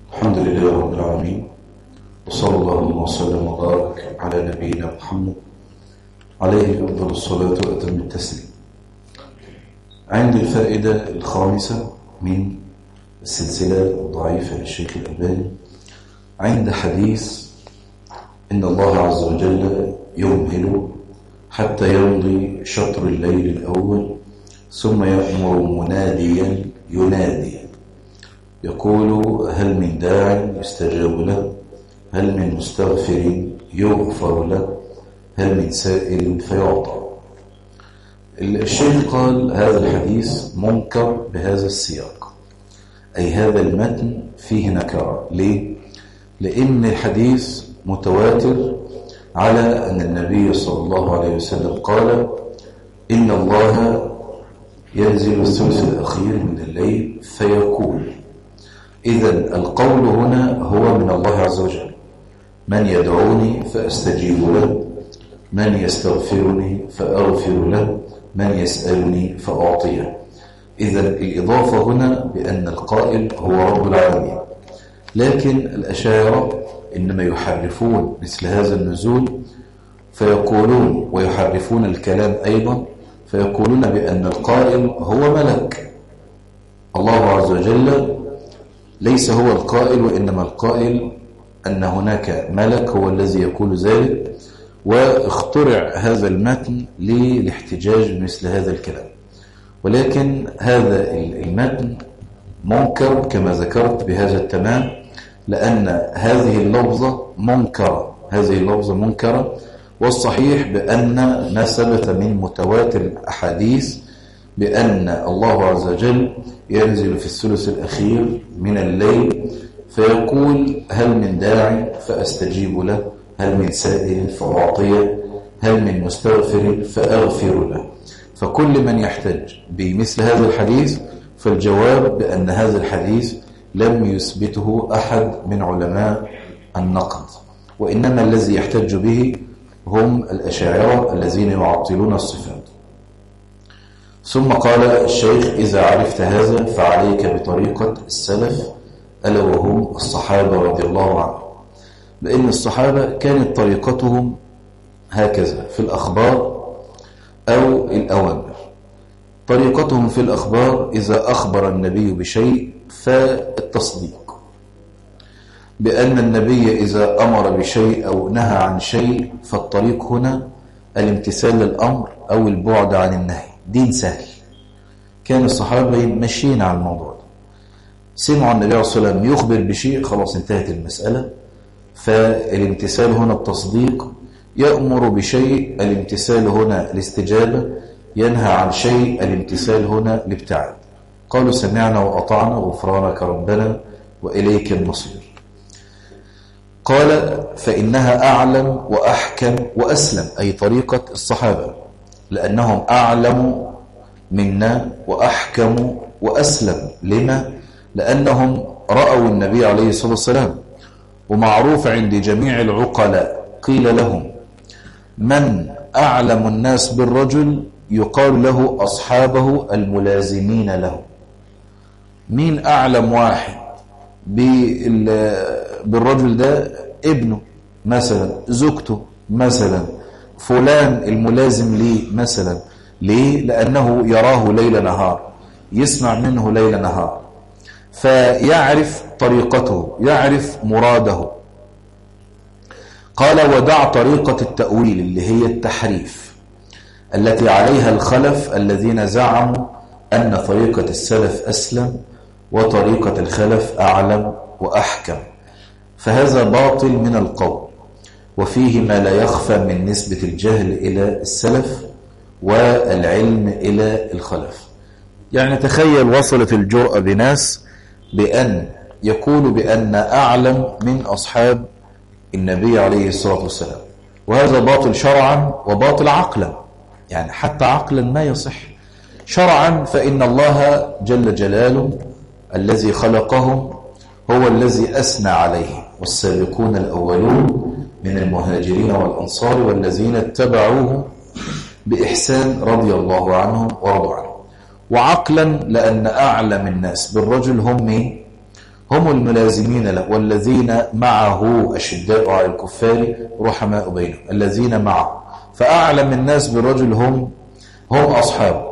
الحمد لله رب العالمين وصلى الله وسلم وبارك على نبينا محمد عليه أفضل الصلاة وأتم التسليم عندي الفائدة الخامسة من السلسلة الضعيفة للشيخ الألباني عند حديث إن الله عز وجل يمهل حتى يمضي شطر الليل الأول ثم يأمر مناديا ينادي يقول هل من داع يستجاب له هل من مستغفر يغفر له هل من سائل فيعطى الشيخ قال هذا الحديث منكر بهذا السياق أي هذا المتن فيه نكرة ليه؟ لأن الحديث متواتر على أن النبي صلى الله عليه وسلم قال إن الله ينزل الثلث الأخير من الليل فيقول إذا القول هنا هو من الله عز وجل من يدعوني فأستجيب له من يستغفرني فأغفر له من يسألني فأعطيه إذا الإضافة هنا بأن القائل هو رب العالمين لكن الأشاعرة إنما يحرفون مثل هذا النزول فيقولون ويحرفون الكلام أيضا فيقولون بأن القائل هو ملك الله عز وجل ليس هو القائل وإنما القائل أن هناك ملك هو الذي يقول ذلك واخترع هذا المتن للاحتجاج بمثل هذا الكلام ولكن هذا المتن منكر كما ذكرت بهذا التمام لأن هذه اللفظة منكرة هذه اللفظة منكرة والصحيح بأن ما ثبت من متواتر الأحاديث بأن الله عز وجل ينزل في الثلث الأخير من الليل فيقول هل من داع فأستجيب له هل من سائل فأعطيه هل من مستغفر فأغفر له فكل من يحتج بمثل هذا الحديث فالجواب بأن هذا الحديث لم يثبته أحد من علماء النقد وإنما الذي يحتج به هم الأشاعرة الذين يعطلون الصفات ثم قال الشيخ إذا عرفت هذا فعليك بطريقة السلف ألا وهم الصحابة رضي الله عنهم لأن الصحابة كانت طريقتهم هكذا في الأخبار أو الأوامر طريقتهم في الأخبار إذا أخبر النبي بشيء فالتصديق بأن النبي إذا أمر بشيء أو نهى عن شيء فالطريق هنا الامتثال للأمر أو البعد عن النهي دين سهل كان الصحابة ماشيين على الموضوع ده سمعوا النبي عليه الصلاة والسلام يخبر بشيء خلاص انتهت المسألة فالامتثال هنا التصديق يأمر بشيء الامتثال هنا الاستجابة ينهى عن شيء الامتثال هنا الابتعاد قالوا سمعنا وأطعنا غفرانك ربنا وإليك المصير قال فإنها أعلم وأحكم وأسلم أي طريقة الصحابة لأنهم أعلم منا وأحكم وأسلم لما؟ لأنهم رأوا النبي عليه الصلاة والسلام ومعروف عند جميع العقلاء قيل لهم من أعلم الناس بالرجل يقال له أصحابه الملازمين له مين أعلم واحد بالرجل ده ابنه مثلا زوجته مثلا فلان الملازم ليه مثلا ليه لأنه يراه ليل نهار يسمع منه ليل نهار فيعرف طريقته يعرف مراده قال ودع طريقة التأويل اللي هي التحريف التي عليها الخلف الذين زعموا أن طريقة السلف أسلم وطريقة الخلف أعلم وأحكم فهذا باطل من القول وفيه ما لا يخفى من نسبة الجهل إلى السلف والعلم إلى الخلف يعني تخيل وصلت الجرأة بناس بأن يقول بأن أعلم من أصحاب النبي عليه الصلاة والسلام وهذا باطل شرعا وباطل عقلا يعني حتى عقلا ما يصح شرعا فإن الله جل جلاله الذي خلقهم هو الذي أثنى عليه والسابقون الأولون من المهاجرين والأنصار والذين اتبعوه بإحسان رضي الله عنهم ورضوا عنه وعقلا لأن أعلم الناس بالرجل هم مين؟ هم الملازمين له والذين معه أشداء على الكفار رحماء بينهم الذين معه فأعلم الناس بالرجل هم هم أصحابه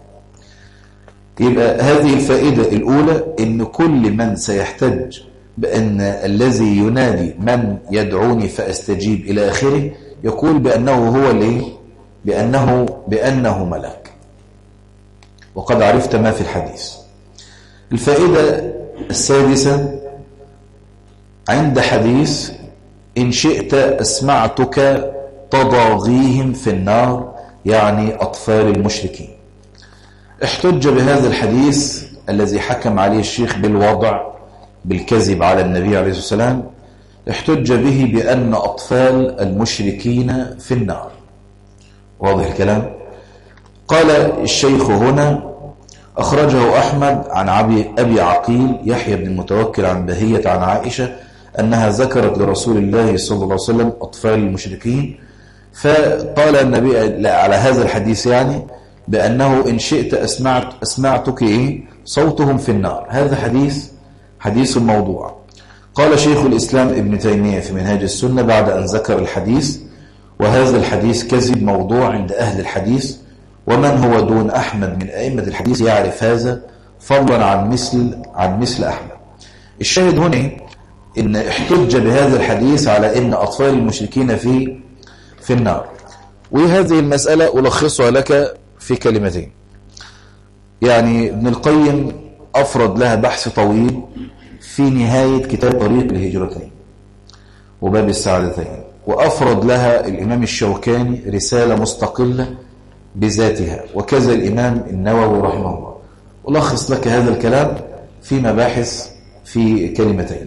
يبقى هذه الفائدة الأولى إن كل من سيحتج بأن الذي ينادي من يدعوني فأستجيب إلى آخره يقول بأنه هو ليه بأنه, بأنه ملك وقد عرفت ما في الحديث الفائدة السادسة عند حديث إن شئت أسمعتك تضاغيهم في النار يعني أطفال المشركين احتج بهذا الحديث الذي حكم عليه الشيخ بالوضع بالكذب على النبي عليه الصلاة والسلام احتج به بأن أطفال المشركين في النار واضح الكلام قال الشيخ هنا أخرجه أحمد عن أبي عقيل يحيى بن المتوكل عن بهية عن عائشة أنها ذكرت لرسول الله صلى الله عليه وسلم أطفال المشركين فقال النبي على هذا الحديث يعني بأنه إن شئت أسمعت أسمعتك إيه صوتهم في النار هذا حديث حديث الموضوع قال شيخ الإسلام ابن تيمية في منهاج السنة بعد أن ذكر الحديث وهذا الحديث كذب موضوع عند أهل الحديث ومن هو دون أحمد من أئمة الحديث يعرف هذا فضلا عن مثل عن مثل أحمد الشاهد هنا إن احتج بهذا الحديث على إن أطفال المشركين في في النار وهذه المسألة ألخصها لك في كلمتين يعني ابن القيم أفرد لها بحث طويل في نهاية كتاب طريق الهجرتين وباب السعادتين وأفرد لها الإمام الشوكاني رسالة مستقلة بذاتها وكذا الإمام النووي رحمه الله ألخص لك هذا الكلام في مباحث في كلمتين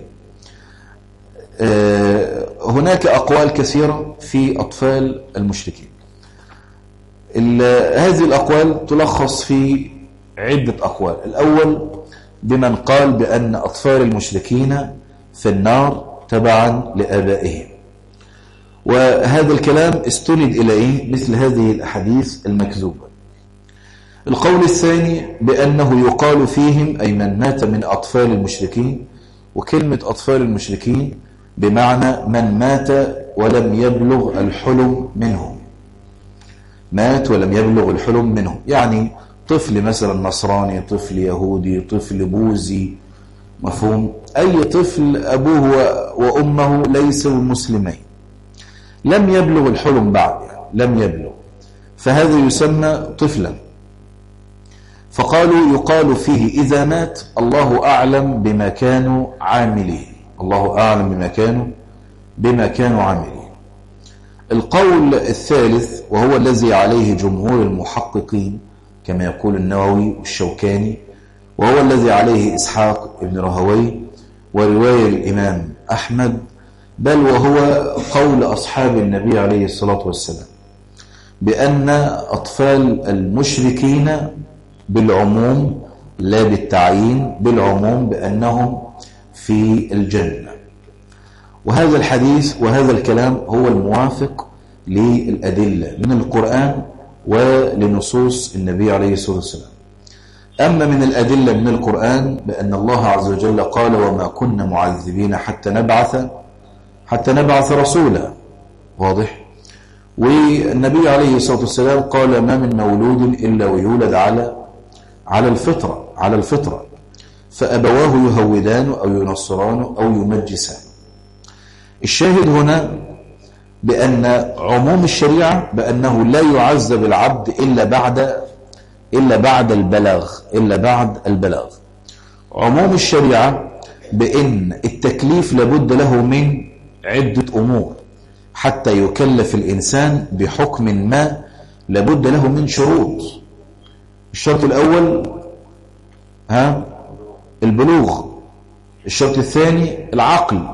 هناك أقوال كثيرة في أطفال المشركين هذه الأقوال تلخص في عدة أقوال الأول بمن قال بأن أطفال المشركين في النار تبعا لآبائهم وهذا الكلام استند إلى إيه؟ مثل هذه الأحاديث المكذوبة القول الثاني بأنه يقال فيهم أي من مات من أطفال المشركين وكلمة أطفال المشركين بمعنى من مات ولم يبلغ الحلم منهم مات ولم يبلغ الحلم منهم يعني طفل مثلا نصراني طفل يهودي طفل بوذي مفهوم أي طفل أبوه وأمه ليسوا مسلمين لم يبلغ الحلم بعد يعني لم يبلغ فهذا يسمى طفلا فقالوا يقال فيه إذا مات الله أعلم بما كانوا عاملين الله أعلم بما كانوا بما كانوا عاملين القول الثالث وهو الذي عليه جمهور المحققين كما يقول النووي والشوكاني وهو الذي عليه إسحاق ابن رهوي ورواية الإمام أحمد بل وهو قول أصحاب النبي عليه الصلاة والسلام بأن أطفال المشركين بالعموم لا بالتعيين بالعموم بأنهم في الجنة وهذا الحديث وهذا الكلام هو الموافق للأدلة من القرآن ولنصوص النبي عليه الصلاة والسلام أما من الأدلة من القرآن بأن الله عز وجل قال وما كنا معذبين حتى نبعث حتى نبعث رسولا واضح والنبي عليه الصلاة والسلام قال ما من مولود إلا ويولد على على الفطرة على الفطرة فأبواه يهودان أو ينصران أو يمجسان الشاهد هنا بأن عموم الشريعة بأنه لا يعذب العبد إلا بعد إلا بعد البلاغ إلا بعد البلاغ عموم الشريعة بأن التكليف لابد له من عدة أمور حتى يكلف الإنسان بحكم ما لابد له من شروط الشرط الأول ها البلوغ الشرط الثاني العقل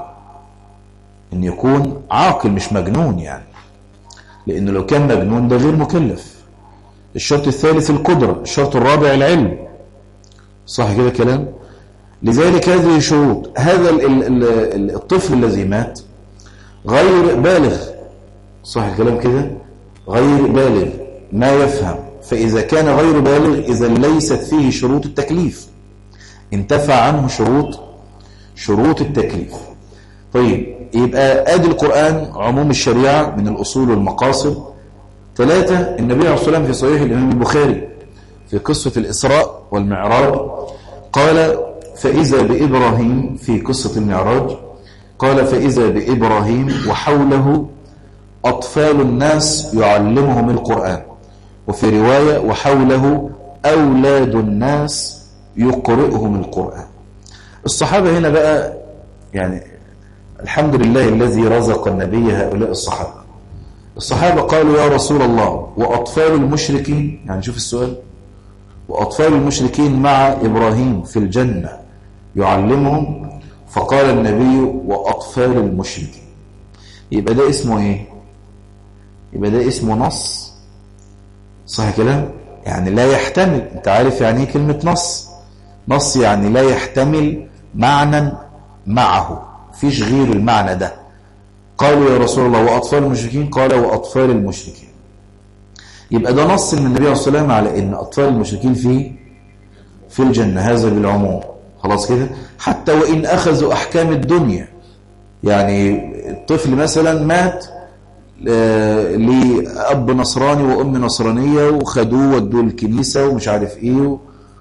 ان يكون عاقل مش مجنون يعني لانه لو كان مجنون ده غير مكلف الشرط الثالث القدرة الشرط الرابع العلم صح كده كلام لذلك هذه شروط هذا الطفل الذي مات غير بالغ صح الكلام كده غير بالغ ما يفهم فإذا كان غير بالغ إذا ليست فيه شروط التكليف انتفع عنه شروط شروط التكليف طيب يبقى ادي القرآن عموم الشريعة من الأصول والمقاصد ثلاثة النبي عليه الصلاة والسلام في صحيح الإمام البخاري في قصة الإسراء والمعراج قال فإذا بإبراهيم في قصة المعراج قال فإذا بإبراهيم وحوله أطفال الناس يعلمهم القرآن وفي رواية وحوله أولاد الناس يقرئهم القرآن الصحابة هنا بقى يعني الحمد لله الذي رزق النبي هؤلاء الصحابة الصحابة قالوا يا رسول الله وأطفال المشركين يعني شوف السؤال وأطفال المشركين مع إبراهيم في الجنة يعلمهم فقال النبي وأطفال المشركين يبقى ده اسمه ايه يبقى ده اسمه نص صح كلام يعني لا يحتمل انت عارف يعني ايه كلمة نص نص يعني لا يحتمل معنى معه فيش غير المعنى ده قالوا يا رسول الله وأطفال المشركين قال وأطفال المشركين يبقى ده نص من النبي عليه الصلاة والسلام على ان أطفال المشركين في في الجنة هذا بالعموم خلاص كده حتى وإن أخذوا أحكام الدنيا يعني الطفل مثلا مات لأب نصراني وأم نصرانية وخدوه ودوه الكنيسة ومش عارف إيه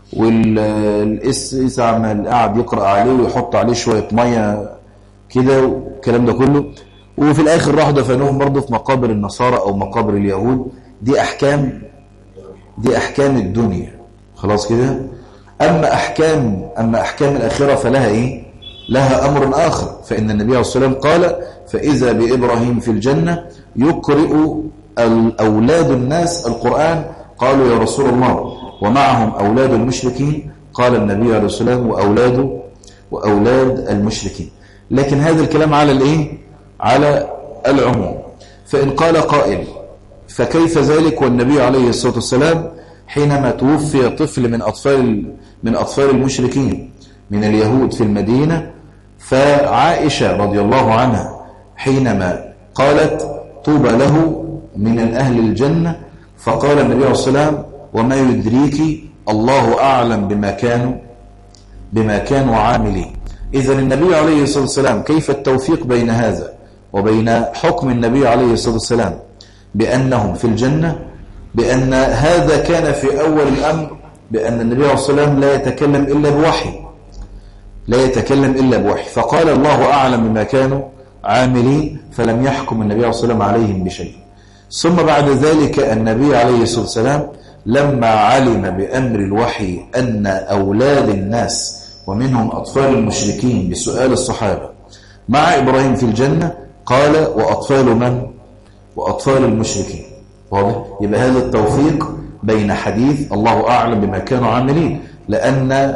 والإس عمال قاعد يقرأ عليه ويحط عليه شوية مية كده والكلام ده كله وفي الآخر راحوا دفنوهم برضه في مقابر النصارى أو مقابر اليهود دي أحكام دي أحكام الدنيا خلاص كده أما أحكام أما أحكام الآخرة فلها إيه لها أمر آخر فإن النبي عليه الصلاة والسلام قال فإذا بإبراهيم في الجنة يقرئ أولاد الناس القرآن قالوا يا رسول الله ومعهم أولاد المشركين قال النبي عليه الصلاة والسلام وأولاد وأولاد المشركين لكن هذا الكلام على الإيه على العموم فإن قال قائل فكيف ذلك والنبي عليه الصلاة والسلام حينما توفي طفل من أطفال من أطفال المشركين من اليهود في المدينة فعائشة رضي الله عنها حينما قالت طوبى له من الأهل الجنة فقال النبي عليه الصلاة والسلام وما يدريك الله أعلم بما كانوا بما كانوا عاملين إذا النبي عليه الصلاة والسلام كيف التوفيق بين هذا وبين حكم النبي عليه الصلاة والسلام بأنهم في الجنة بأن هذا كان في أول الأمر بأن النبي عليه الصلاة والسلام لا يتكلم إلا بوحي لا يتكلم إلا بوحي فقال الله أعلم بما كانوا عاملين فلم يحكم النبي عليه الصلاة والسلام عليهم بشيء ثم بعد ذلك النبي عليه الصلاة والسلام لما علم بأمر الوحي أن أولاد الناس ومنهم أطفال المشركين بسؤال الصحابة مع إبراهيم في الجنة قال وأطفال من؟ وأطفال المشركين واضح؟ يبقى هذا التوفيق بين حديث الله أعلم بما كانوا عاملين لأن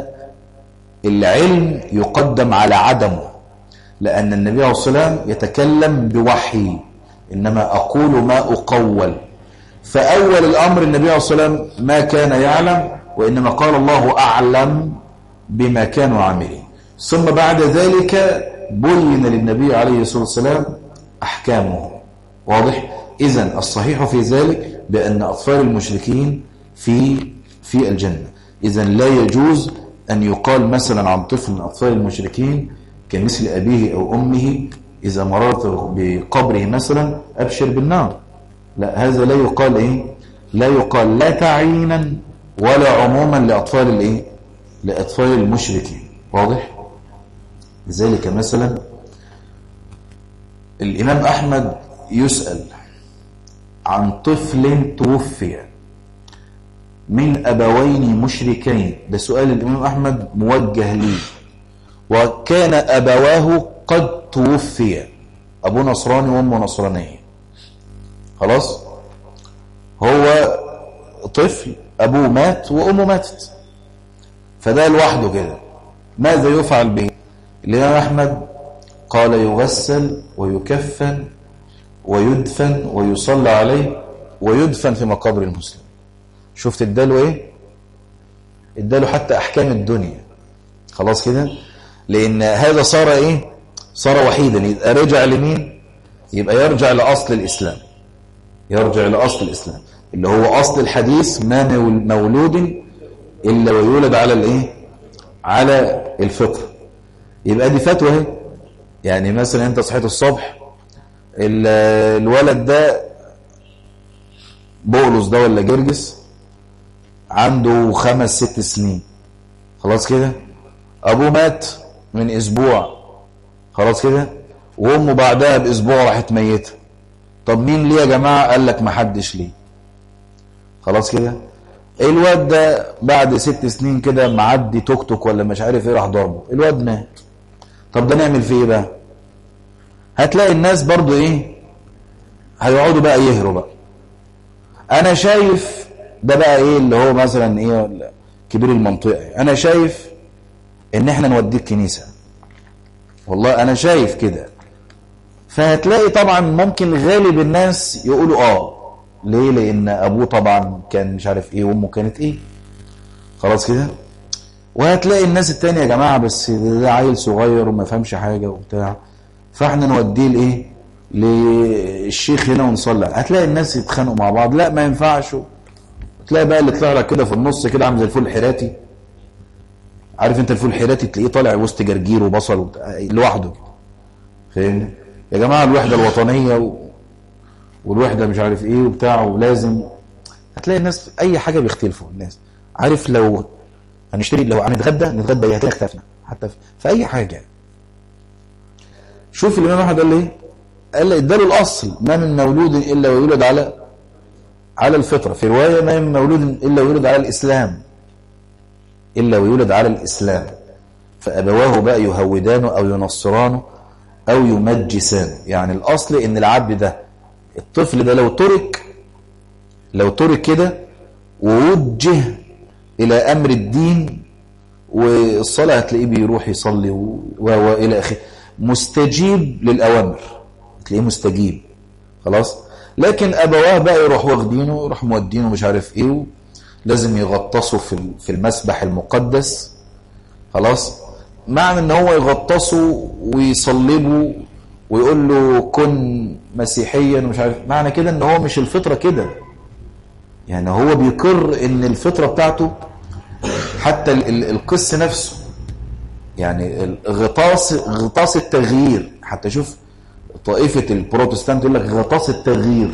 العلم يقدم على عدمه لأن النبي عليه الصلاة والسلام يتكلم بوحي إنما أقول ما أقول فأول الأمر النبي عليه الصلاة والسلام ما كان يعلم وإنما قال الله أعلم بما كانوا عاملين ثم بعد ذلك بين للنبي عليه الصلاة والسلام أحكامه واضح إذا الصحيح في ذلك بأن أطفال المشركين في في الجنة إذا لا يجوز أن يقال مثلا عن طفل من أطفال المشركين كمثل أبيه أو أمه إذا مررت بقبره مثلا أبشر بالنار لا هذا لا يقال إيه لا يقال لا تعيينا ولا عموما لأطفال الإيه لأطفال المشركين واضح لذلك مثلا الإمام أحمد يسأل عن طفل توفي من أبوين مشركين ده سؤال الإمام أحمد موجه لي وكان أبواه قد توفي أبو نصراني وأم نصرانية خلاص هو طفل أبوه مات وأمه ماتت فده لوحده كده ماذا يفعل به الإمام أحمد قال يغسل ويكفن ويدفن ويصلى عليه ويدفن في مقابر المسلم شفت اداله ايه اداله حتى احكام الدنيا خلاص كده لان هذا صار ايه صار وحيدا يبقى رجع لمين يبقى يرجع لاصل الاسلام يرجع لاصل الاسلام اللي هو اصل الحديث ما مولود الا ويولد على الايه على الفطر يبقى دي فتوى اهي يعني مثلا انت صحيت الصبح ال- الولد ده بولس ده ولا جرجس عنده خمس ست سنين خلاص كده ابوه مات من اسبوع خلاص كده وامه بعدها باسبوع راحت ميته طب مين ليه يا جماعه قال لك ما حدش ليه خلاص كده الواد ده بعد ست سنين كده معدي توك توك ولا مش عارف ايه راح ضربه الواد مات طب ده نعمل فيه ايه بقى هتلاقي الناس برضو ايه هيقعدوا بقى يهروا بقى انا شايف ده بقى ايه اللي هو مثلا ايه كبير المنطقه انا شايف ان احنا نوديه الكنيسه والله انا شايف كده فهتلاقي طبعا ممكن غالب الناس يقولوا اه ليه لان ابوه طبعا كان مش عارف ايه وامه كانت ايه خلاص كده وهتلاقي الناس التانية يا جماعة بس ده, ده عيل صغير وما فهمش حاجة وبتاع فاحنا نوديه لايه للشيخ هنا ونصلي هتلاقي الناس يتخانقوا مع بعض لا ما ينفعش تلاقي بقى اللي طلع لك كده في النص كده عامل زي الفول الحراتي عارف انت الفول الحراتي تلاقيه طالع وسط جرجير وبصل وبتاع لوحده فاهمني يا جماعة الوحدة الوطنية و... والوحدة مش عارف ايه وبتاع ولازم هتلاقي الناس اي حاجة بيختلفوا الناس عارف لو هنشتري لو هنتغدى نتغدى ايه هتلاقي اختلفنا حتى في, في اي حاجة شوف الامام احمد قال ايه قال اداله الاصل ما من مولود الا ويولد على على الفطرة في رواية ما من مولود الا ويولد على الاسلام الا ويولد على الاسلام فابواه بقى يهودانه او ينصرانه او يمجسانه يعني الاصل ان العبد ده الطفل ده لو ترك لو ترك كده ووجه الى امر الدين والصلاة هتلاقيه بيروح يصلي والى اخره مستجيب للاوامر تلاقيه مستجيب خلاص لكن ابواه بقى يروح واخدينه يروح مودينه مش عارف ايه لازم يغطسوا في في المسبح المقدس خلاص معنى ان هو يغطسه ويصلبه ويقول له كن مسيحيا ومش عارف معنى كده ان هو مش الفطرة كده يعني هو بيقر ان الفطرة بتاعته حتى القس نفسه يعني غطاس غطاس التغيير حتى شوف طائفة البروتستانت يقول لك غطاس التغيير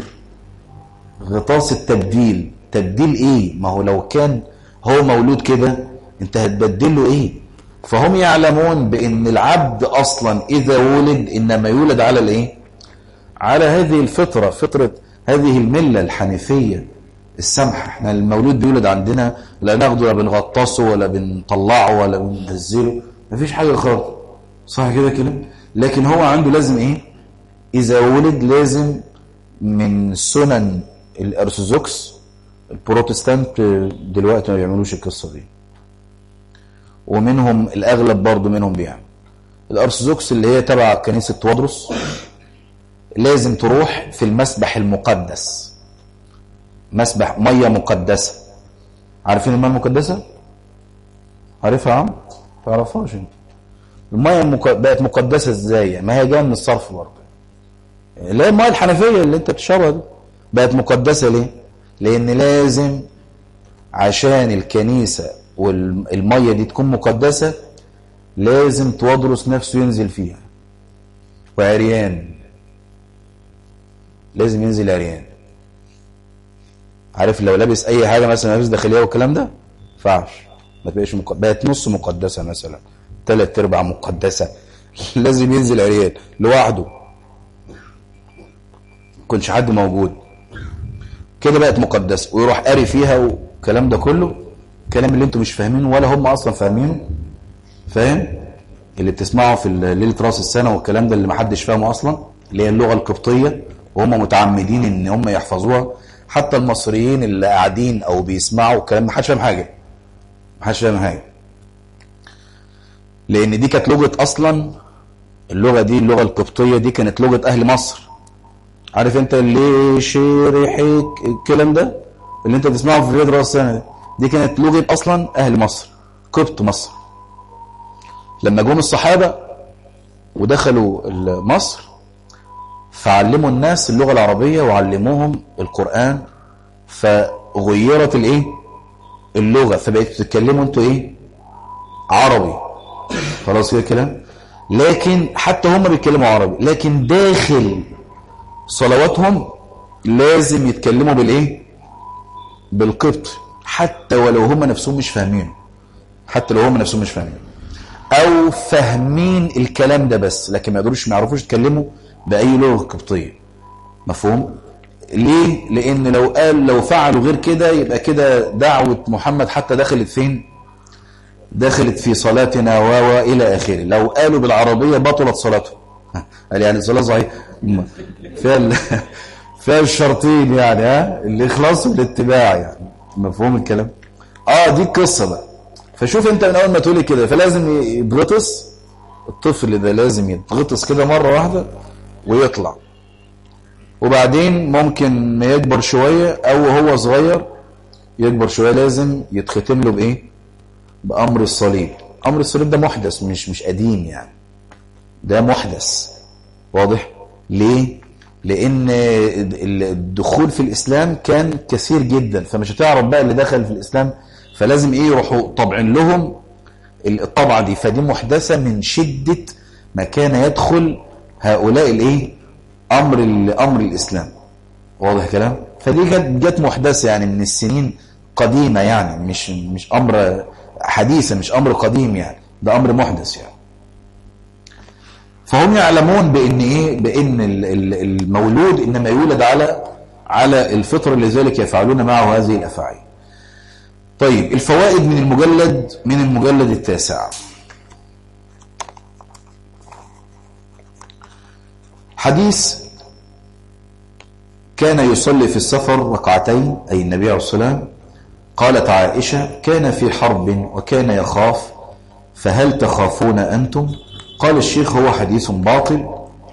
غطاس التبديل تبديل ايه ما هو لو كان هو مولود كده انت هتبدل له ايه فهم يعلمون بان العبد اصلا اذا ولد انما يولد على الايه على هذه الفطرة فطرة هذه الملة الحنيفية السمحة احنا المولود بيولد عندنا لا ناخده ولا بنغطسه ولا بنطلعه ولا بننزله مفيش حاجة خالص صح كده كده لكن هو عنده لازم ايه اذا ولد لازم من سنن الارثوذكس البروتستانت دلوقتي ما بيعملوش القصة دي ومنهم الاغلب برضه منهم بيعمل الارثوذكس اللي هي تبع كنيسة توادرس لازم تروح في المسبح المقدس مسبح ميه مقدسه عارفين الميه المقدسه عارفها يا عم تعرفهاش انت الميه المك... بقت مقدسه ازاي ما هي جايه من الصرف برضه اللي هي الميه الحنفيه اللي انت بتشربها دي بقت مقدسه ليه لان لازم عشان الكنيسه والميه دي تكون مقدسه لازم توادرس نفسه ينزل فيها وعريان لازم ينزل عريان عارف لو لابس اي حاجه مثلا لابس داخليه والكلام ده ينفعش ما تبقاش مق... بقت نص مقدسه مثلا ثلاث ارباع مقدسه لازم ينزل عريان لوحده كنش حد موجود كده بقت مقدسه ويروح قاري فيها والكلام ده كله الكلام اللي انتم مش فاهمينه ولا هم اصلا فاهمينه فاهم اللي بتسمعه في ليله راس السنه والكلام ده اللي ما حدش فاهمه اصلا اللي هي اللغه القبطيه وهم متعمدين ان هم يحفظوها حتى المصريين اللي قاعدين او بيسمعوا الكلام ما حدش فاهم حاجه ما حدش فاهم حاجه لان دي كانت لغه اصلا اللغه دي اللغه القبطيه دي كانت لغه اهل مصر عارف انت اللي شرحك الكلام ده اللي انت بتسمعه في رياض راس السنه دي, دي كانت لغه اصلا اهل مصر قبط مصر لما جم الصحابه ودخلوا مصر فعلموا الناس اللغة العربية وعلموهم القرآن فغيرت الايه اللغة فبقيتوا تتكلموا انتوا ايه عربي خلاص كده كلام لكن حتى هم بيتكلموا عربي لكن داخل صلواتهم لازم يتكلموا بالايه بالقبط حتى ولو هم نفسهم مش فاهمينه حتى لو هم نفسهم مش فاهمين او فاهمين الكلام ده بس لكن ما يقدروش ما يعرفوش يتكلموا باي لغه قبطيه مفهوم ليه لان لو قال لو فعلوا غير كده يبقى كده دعوه محمد حتى دخلت فين دخلت في صلاتنا و الى اخره لو قالوا بالعربيه بطلت صلاتهم قال يعني الصلاه صحيح فيها فيها الشرطين يعني ها الاخلاص والاتباع يعني مفهوم الكلام اه دي القصه بقى فشوف انت من اول ما تقولي كده فلازم يتغطس الطفل ده لازم يتغطس كده مره واحده ويطلع وبعدين ممكن ما يكبر شويه او هو صغير يكبر شويه لازم يتختم له بايه بامر الصليب امر الصليب ده محدث مش مش قديم يعني ده محدث واضح ليه لان الدخول في الاسلام كان كثير جدا فمش هتعرف بقى اللي دخل في الاسلام فلازم ايه يروحوا طبعين لهم الطبعه دي فدي محدثه من شده ما كان يدخل هؤلاء الايه امر امر الاسلام واضح كلام فدي جت جت محدثه يعني من السنين قديمه يعني مش مش امر حديثه مش امر قديم يعني ده امر محدث يعني فهم يعلمون بان ايه بان المولود انما يولد على على الفطر لذلك يفعلون معه هذه الافاعيل طيب الفوائد من المجلد من المجلد التاسع حديث كان يصلي في السفر ركعتين أي النبي عليه الصلاة قالت عائشة كان في حرب وكان يخاف فهل تخافون أنتم قال الشيخ هو حديث باطل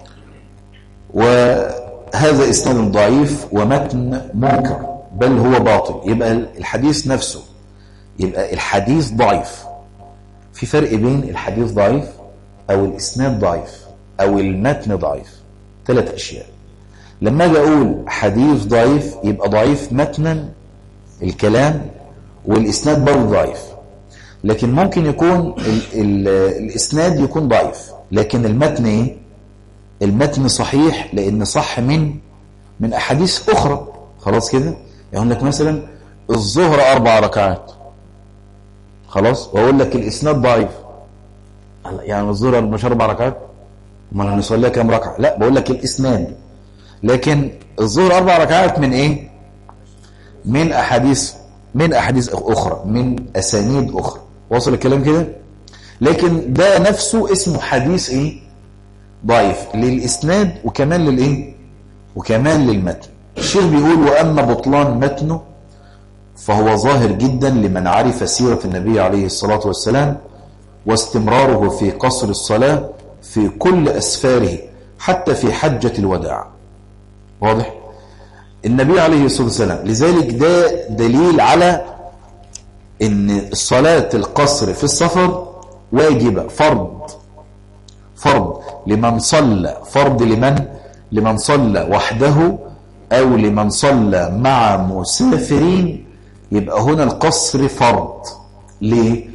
وهذا إسناد ضعيف ومتن منكر بل هو باطل يبقى الحديث نفسه يبقى الحديث ضعيف في فرق بين الحديث ضعيف أو الإسناد ضعيف أو المتن ضعيف ثلاث أشياء لما أجي أقول حديث ضعيف يبقى ضعيف متنا الكلام والإسناد برضه ضعيف لكن ممكن يكون ال ال الإسناد يكون ضعيف لكن المتن إيه؟ المتن صحيح لأن صح من من أحاديث أخرى خلاص كده يقول لك مثلا الظهر أربع ركعات خلاص واقول لك الاسناد ضعيف يعني الظهر مش اربع ركعات امال هنصليها كام ركعه لا بقول لك الاسناد لكن الظهر اربع ركعات من ايه من احاديث من احاديث اخرى من اسانيد اخرى واصل الكلام كده لكن ده نفسه اسمه حديث ايه ضعيف للاسناد وكمان للايه وكمان للمتن الشيخ بيقول واما بطلان متنه فهو ظاهر جدا لمن عرف سيرة النبي عليه الصلاة والسلام واستمراره في قصر الصلاة في كل أسفاره حتى في حجة الوداع واضح؟ النبي عليه الصلاة والسلام لذلك ده دليل على ان صلاة القصر في السفر واجبة فرض فرض لمن صلى فرض لمن لمن صلى وحده او لمن صلى مع مسافرين يبقى هنا القصر فرض ليه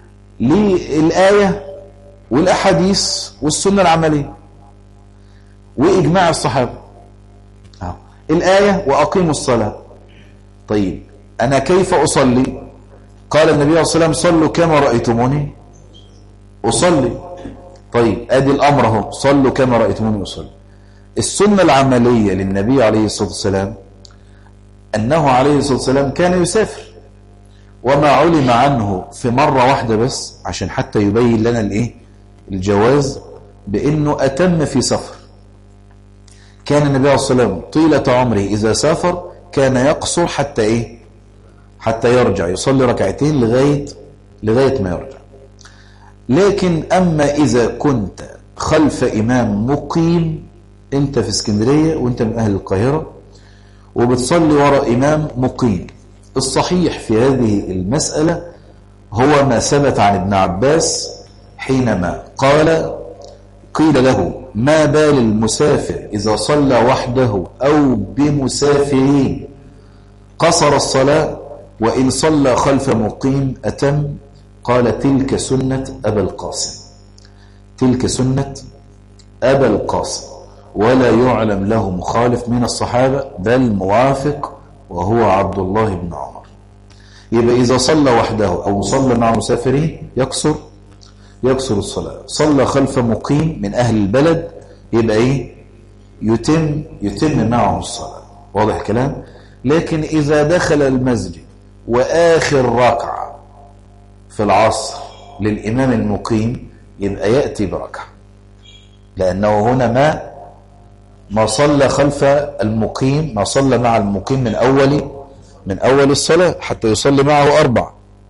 للآية والأحاديث والسنة العملية وإجماع الصحابة الآية وأقيموا الصلاة طيب أنا كيف أصلي قال النبي عليه الصلاة والسلام صلوا كما رأيتموني أصلي طيب أدي الأمر اهو صلوا كما رأيتموني أصلي السنة العملية للنبي عليه الصلاة والسلام أنه عليه الصلاة والسلام كان يسافر وما علم عنه في مرة واحدة بس عشان حتى يبين لنا الايه الجواز بأنه أتم في سفر كان النبي عليه الصلاة والسلام طيلة عمره إذا سافر كان يقصر حتى إيه حتى يرجع يصلي ركعتين لغاية لغاية ما يرجع لكن أما إذا كنت خلف إمام مقيم أنت في اسكندرية وأنت من أهل القاهرة وبتصلي وراء إمام مقيم الصحيح في هذه المسألة هو ما ثبت عن ابن عباس حينما قال قيل له ما بال المسافر إذا صلى وحده أو بمسافرين قصر الصلاة وإن صلى خلف مقيم أتم قال تلك سنة أبا القاسم تلك سنة أبا القاسم ولا يعلم له مخالف من الصحابة بل موافق وهو عبد الله بن عمر يبقى إذا صلى وحده أو صلى مع مسافرين يكسر يكسر الصلاة صلى خلف مقيم من أهل البلد يبقى إيه يتم يتم معه الصلاة واضح الكلام لكن إذا دخل المسجد وآخر ركعة في العصر للإمام المقيم يبقى يأتي بركعة لأنه هنا ما ما صلى خلف المقيم ما صلى مع المقيم من أول من أول الصلاة حتى يصلي معه أربع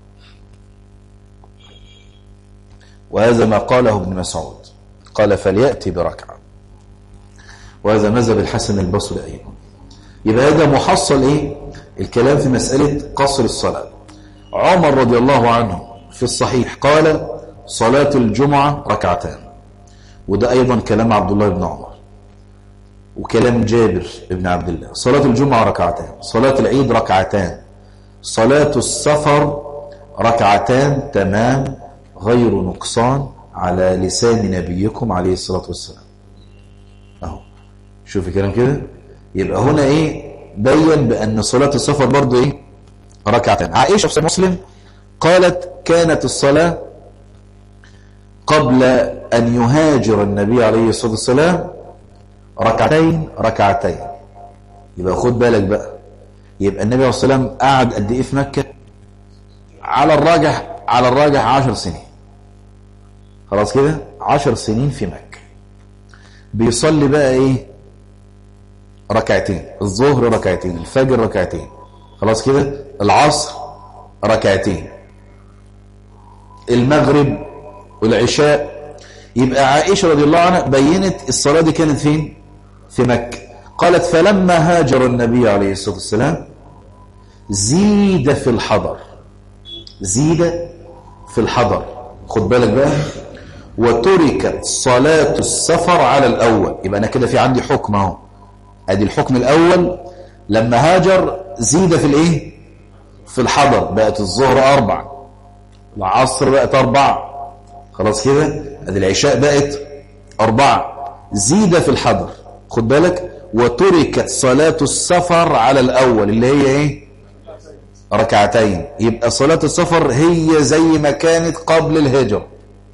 وهذا ما قاله ابن مسعود قال فليأتي بركعة وهذا مذهب الحسن البصري أيضا يبقى هذا محصل إيه الكلام في مسألة قصر الصلاة عمر رضي الله عنه في الصحيح قال صلاة الجمعة ركعتان وده أيضا كلام عبد الله بن عمر وكلام جابر بن عبد الله صلاة الجمعة ركعتان صلاة العيد ركعتان صلاة السفر ركعتان تمام غير نقصان على لسان نبيكم عليه الصلاة والسلام اهو شوف الكلام كده يبقى هنا ايه بين بأن صلاة السفر برضو ايه ركعتان عائشة في مسلم قالت كانت الصلاة قبل أن يهاجر النبي عليه الصلاة والسلام ركعتين ركعتين يبقى خد بالك بقى يبقى النبي عليه الصلاة والسلام قعد قد ايه في مكة على الراجح على الراجح عشر سنين خلاص كده عشر سنين في مكة بيصلي بقى ايه ركعتين الظهر ركعتين الفجر ركعتين خلاص كده العصر ركعتين المغرب والعشاء يبقى عائشة رضي الله عنها بينت الصلاة دي كانت فين في مكة قالت فلما هاجر النبي عليه الصلاة والسلام زيد في الحضر زيد في الحضر خد بالك بقى وتركت صلاة السفر على الأول يبقى أنا كده في عندي حكم اهو ادي الحكم الأول لما هاجر زيد في الايه في الحضر بقت الظهر أربع العصر بقت أربعة خلاص كده ادي العشاء بقت أربعة زيد في الحضر خد بالك وتركت صلاة السفر على الأول اللي هي ايه ركعتين يبقى صلاة السفر هي زي ما كانت قبل الهجرة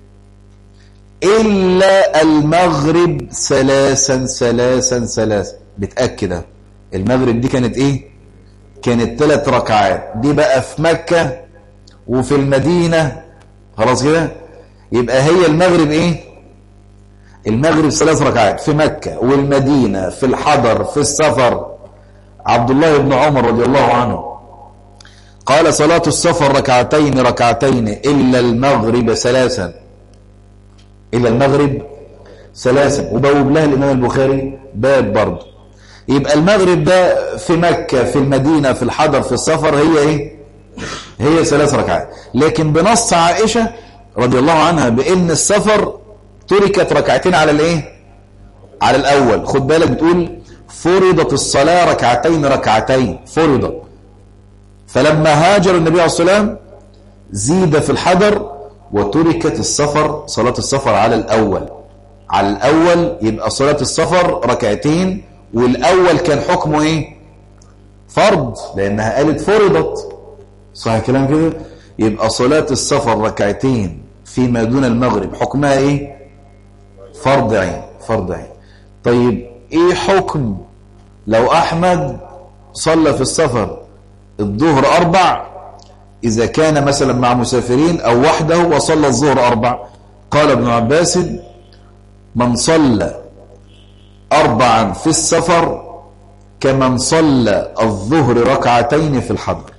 إلا المغرب ثلاثا ثلاثا ثلاثا بتأكد المغرب دي كانت إيه كانت ثلاث ركعات دي بقى في مكة وفي المدينة خلاص كده يبقى هي المغرب إيه المغرب ثلاث ركعات في مكة والمدينة في الحضر في السفر عبد الله بن عمر رضي الله عنه قال صلاة السفر ركعتين ركعتين إلا المغرب ثلاثا إلا المغرب ثلاثا وبوب لها الإمام البخاري باب برضه يبقى المغرب ده في مكة في المدينة في الحضر في السفر هي إيه هي ثلاث ركعات لكن بنص عائشة رضي الله عنها بأن السفر تركت ركعتين على الإيه على الأول خد بالك بتقول فرضت الصلاة ركعتين ركعتين فرضت فلما هاجر النبي عليه الصلاة والسلام زيد في الحضر وتركت السفر صلاة السفر على الأول على الأول يبقى صلاة السفر ركعتين والأول كان حكمه إيه فرض لأنها قالت فرضت صح الكلام كده يبقى صلاة السفر ركعتين فيما دون المغرب حكمها إيه فرض عين فرض عين طيب إيه حكم لو أحمد صلى في السفر الظهر أربع إذا كان مثلا مع مسافرين أو وحده وصلى الظهر أربع قال ابن عباس من صلى أربعا في السفر كمن صلى الظهر ركعتين في الحضر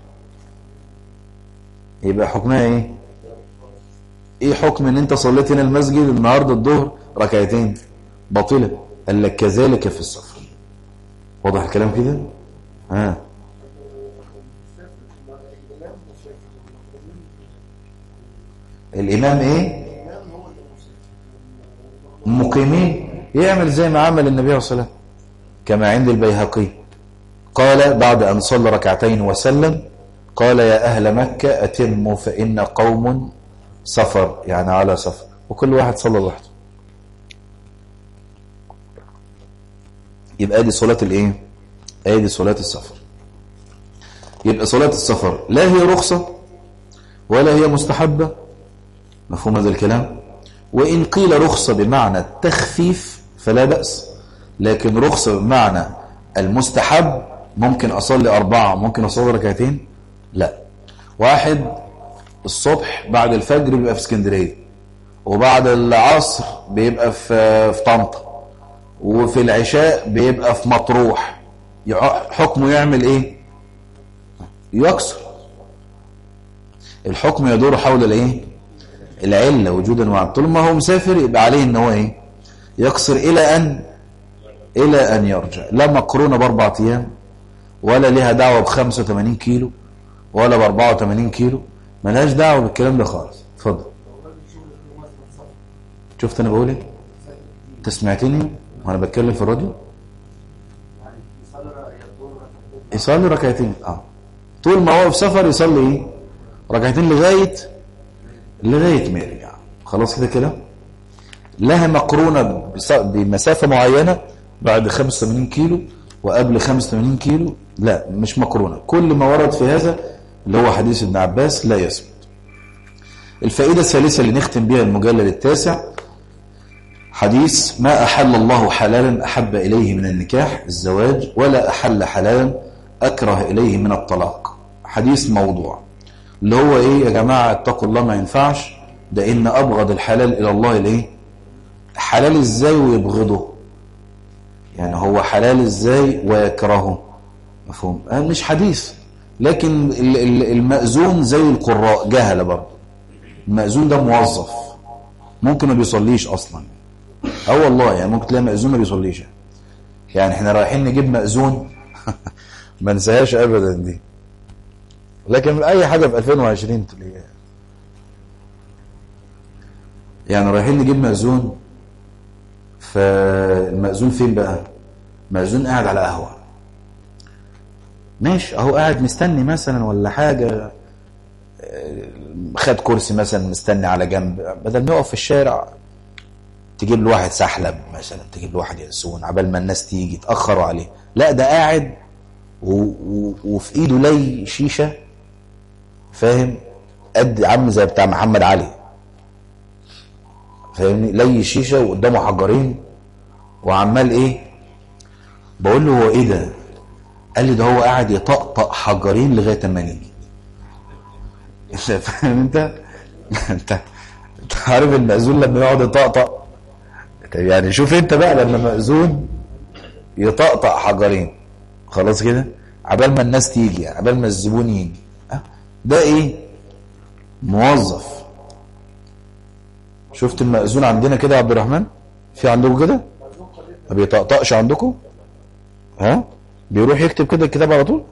يبقى حكمها ايه ايه حكم ان انت صليت هنا المسجد النهاردة الظهر ركعتين باطلة قال لك كذلك في السفر واضح الكلام كده ها الإمام إيه مقيمين يعمل زي ما عمل النبي عليه الصلاة كما عند البيهقي قال بعد أن صلى ركعتين وسلم قال يا أهل مكة أتموا فإن قوم سفر يعني على سفر وكل واحد صلى لوحده يبقى دي صلاة الايه ادي صلاة السفر يبقى صلاة السفر لا هي رخصة ولا هي مستحبة مفهوم هذا الكلام وإن قيل رخصة بمعنى التخفيف فلا بأس لكن رخصة بمعنى المستحب ممكن أصلي أربعة ممكن أصلي ركعتين لا واحد الصبح بعد الفجر بيبقى في اسكندرية وبعد العصر بيبقى في في طنطا وفي العشاء بيبقى في مطروح حكمه يعمل ايه يكسر الحكم يدور حول الايه العلة وجودا وعد طول ما هو مسافر يبقى عليه ان هو ايه يقصر الى ان الى ان يرجع لا مقرونة باربع ايام ولا لها دعوة ب 85 كيلو ولا ب 84 كيلو ملهاش دعوة بالكلام ده خالص اتفضل شفت انا بقول ايه انت سمعتني وانا بتكلم في الراديو يصلي ركعتين اه طول ما هو في سفر يصلي ايه ركعتين لغايه لغايه ما يرجع خلاص كده كده لها مقرونه بمسافه معينه بعد 85 كيلو وقبل 85 كيلو لا مش مقرونه كل ما ورد في هذا اللي هو حديث ابن عباس لا يثبت الفائده الثالثه اللي نختم بها المجلد التاسع حديث ما أحل الله حلالا أحب إليه من النكاح الزواج ولا أحل حلالا أكره إليه من الطلاق حديث موضوع اللي هو إيه يا جماعة اتقوا الله ما ينفعش ده إن أبغض الحلال إلى الله الإيه حلال إزاي ويبغضه يعني هو حلال إزاي ويكرهه مفهوم مش حديث لكن المأذون زي القراء جهل برضه المأذون ده موظف ممكن ما بيصليش أصلا اه والله يعني ممكن تلاقي مأذون ما بيصليش يعني احنا رايحين نجيب مأذون ما ننساهاش ابدا دي لكن اي حاجه في 2020 تلاقيها يعني رايحين نجيب مأذون فالمأذون فين بقى مأذون قاعد على قهوه ماشي اهو قاعد مستني مثلا ولا حاجه خد كرسي مثلا مستني على جنب بدل ما يقف في الشارع تجيب له واحد سحلب مثلا تجيب له واحد يأسون عبال ما الناس تيجي تأخروا عليه لا ده قاعد و... و... وفي ايده لي شيشة فاهم قد عم زي بتاع محمد علي فاهمني لي شيشة وقدامه حجرين وعمال ايه بقول له هو ايه ده قال لي ده هو قاعد يطقطق حجرين لغايه اما نيجي فاهم انت انت عارف المأذون لما يقعد يطقطق يعني شوف انت بقى لما مأذون يطقطق حجرين خلاص كده عبال ما الناس تيجي يعني عبال ما الزبون يجي ده ايه موظف شفت المأذون عندنا كده يا عبد الرحمن في عندكم كده ما بيطقطقش عندكم ها بيروح يكتب كده الكتاب على طول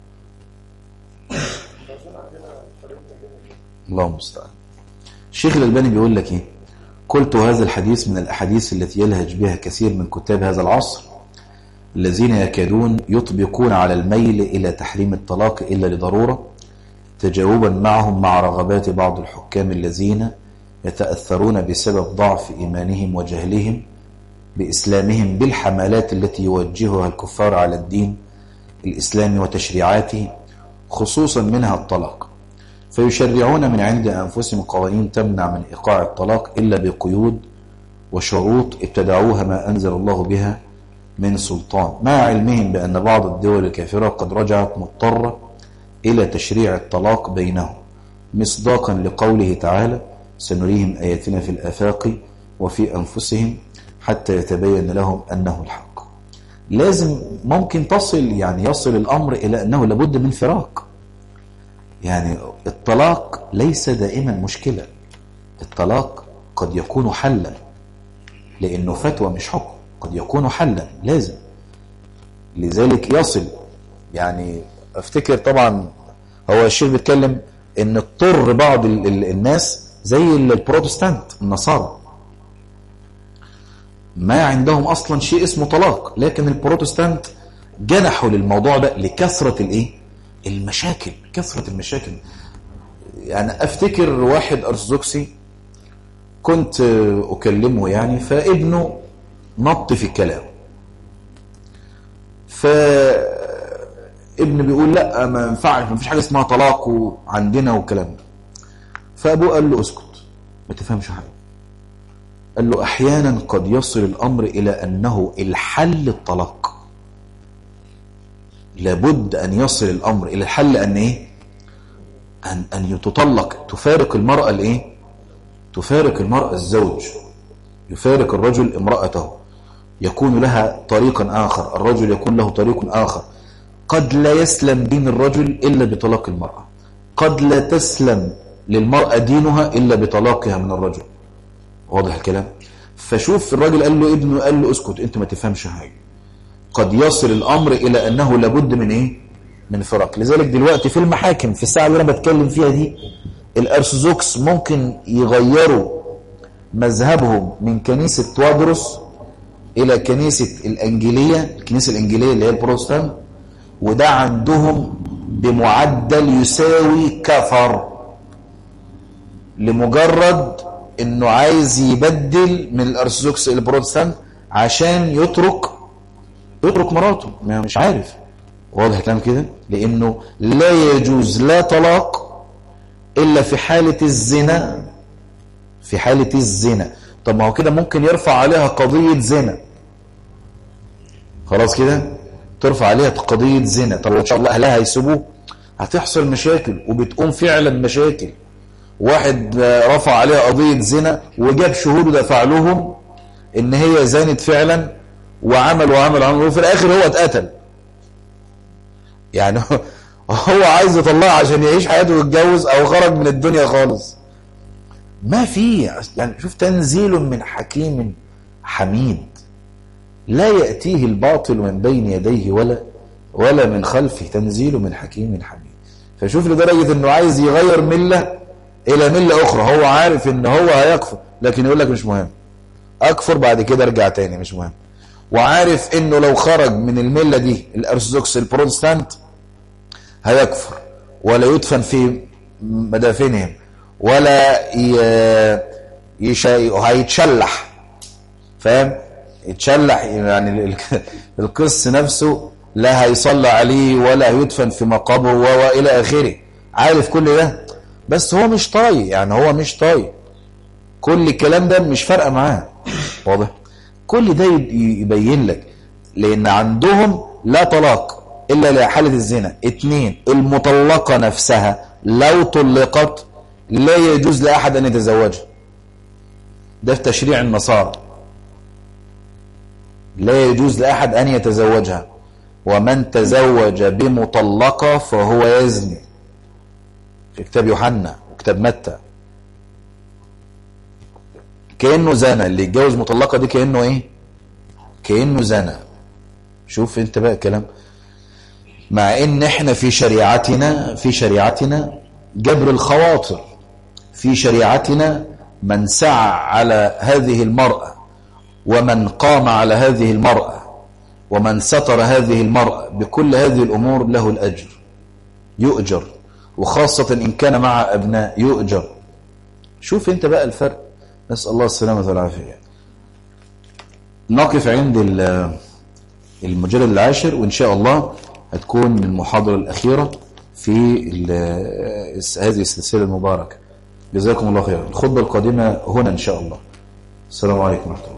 الله المستعان الشيخ الألباني بيقول لك ايه قلت هذا الحديث من الأحاديث التي يلهج بها كثير من كتاب هذا العصر الذين يكادون يطبقون على الميل إلى تحريم الطلاق إلا لضرورة تجاوبا معهم مع رغبات بعض الحكام الذين يتأثرون بسبب ضعف إيمانهم وجهلهم بإسلامهم بالحملات التي يوجهها الكفار على الدين الإسلامي وتشريعاته خصوصا منها الطلاق فيشرعون من عند أنفسهم قوانين تمنع من إيقاع الطلاق إلا بقيود وشروط ابتدعوها ما أنزل الله بها من سلطان مع علمهم بأن بعض الدول الكافرة قد رجعت مضطرة إلى تشريع الطلاق بينهم مصداقا لقوله تعالى سنريهم آياتنا في الآفاق وفي أنفسهم حتى يتبين لهم أنه الحق لازم ممكن تصل يعني يصل الأمر إلى أنه لابد من فراق يعني الطلاق ليس دائما مشكلة الطلاق قد يكون حلا لأنه فتوى مش حكم قد يكون حلا لازم لذلك يصل يعني افتكر طبعا هو الشيخ بيتكلم ان اضطر بعض ال ال الناس زي البروتستانت النصارى ما عندهم اصلا شيء اسمه طلاق لكن البروتستانت جنحوا للموضوع ده لكثرة الايه المشاكل كثرة المشاكل يعني افتكر واحد ارثوذكسي كنت اكلمه يعني فابنه نط في الكلام فابن بيقول لا ما ينفعش ما فيش حاجة اسمها طلاق عندنا والكلام ده فأبوه قال له اسكت ما تفهمش حاجة قال له أحيانا قد يصل الأمر إلى أنه الحل الطلاق لابد أن يصل الأمر إلى الحل أن إيه أن, أن تطلق تفارق المرأة الإيه تفارق المرأة الزوج يفارق الرجل امرأته يكون لها طريقا آخر الرجل يكون له طريق آخر قد لا يسلم دين الرجل إلا بطلاق المرأة قد لا تسلم للمرأة دينها إلا بطلاقها من الرجل واضح الكلام فشوف الراجل قال له ابنه قال له اسكت انت ما تفهمش حاجة قد يصل الأمر إلى أنه لابد من إيه من فرق لذلك دلوقتي في المحاكم في الساعة اللي أنا بتكلم فيها دي الأرثوذكس ممكن يغيروا مذهبهم من كنيسة توادرس إلى كنيسة الأنجيلية الكنيسة الأنجيلية اللي هي البروتستانت وده عندهم بمعدل يساوي كفر لمجرد انه عايز يبدل من الارثوذكس الى البروتستانت عشان يترك يترك مراته ما مش عارف واضح الكلام كده لانه لا يجوز لا طلاق الا في حالة الزنا في حالة الزنا طب ما هو كده ممكن يرفع عليها قضية زنا خلاص كده ترفع عليها قضية زنا طب ان شاء الله اهلها هيسيبوه هتحصل مشاكل وبتقوم فعلا مشاكل واحد رفع عليها قضية زنا وجاب شهود ودفع لهم ان هي زانت فعلا وعمل وعمل وعمل وفي الاخر هو اتقتل يعني هو عايز يطلعها عشان يعيش حياته ويتجوز او خرج من الدنيا خالص ما في يعني شوف تنزيل من حكيم حميد لا يأتيه الباطل من بين يديه ولا ولا من خلفه تنزيل من حكيم حميد فشوف لدرجة انه عايز يغير ملة الى ملة اخرى هو عارف ان هو هيكفر لكن يقول لك مش مهم اكفر بعد كده ارجع تاني مش مهم وعارف انه لو خرج من الملة دي الارثوذكس البروتستانت هيكفر ولا يدفن في مدافنهم ولا يشا... هيتشلح فاهم يتشلح يعني القس نفسه لا هيصلى عليه ولا هيدفن في مقابره والى اخره عارف كل ده بس هو مش طايق يعني هو مش طايق كل الكلام ده مش فارقه معاه واضح كل ده يبين لك لان عندهم لا طلاق الا لحاله الزنا اتنين المطلقه نفسها لو طلقت لا يجوز لاحد ان يتزوجها ده في تشريع النصارى لا يجوز لاحد ان يتزوجها ومن تزوج بمطلقه فهو يزني في كتاب يوحنا وكتاب متى كأنه زنا اللي يتجوز مطلقة دي كأنه ايه كأنه زنا شوف انت بقى الكلام مع ان احنا في شريعتنا في شريعتنا جبر الخواطر في شريعتنا من سعى على هذه المرأة ومن قام على هذه المرأة ومن ستر هذه المرأة بكل هذه الأمور له الأجر يؤجر وخاصة إن كان مع أبناء يؤجر شوف انت بقى الفرق نسأل الله السلامة والعافية نقف عند المجلد العاشر وإن شاء الله هتكون المحاضرة الأخيرة في هذه السلسلة المباركة جزاكم الله خيرا الخطبة القادمة هنا إن شاء الله السلام عليكم ورحمة الله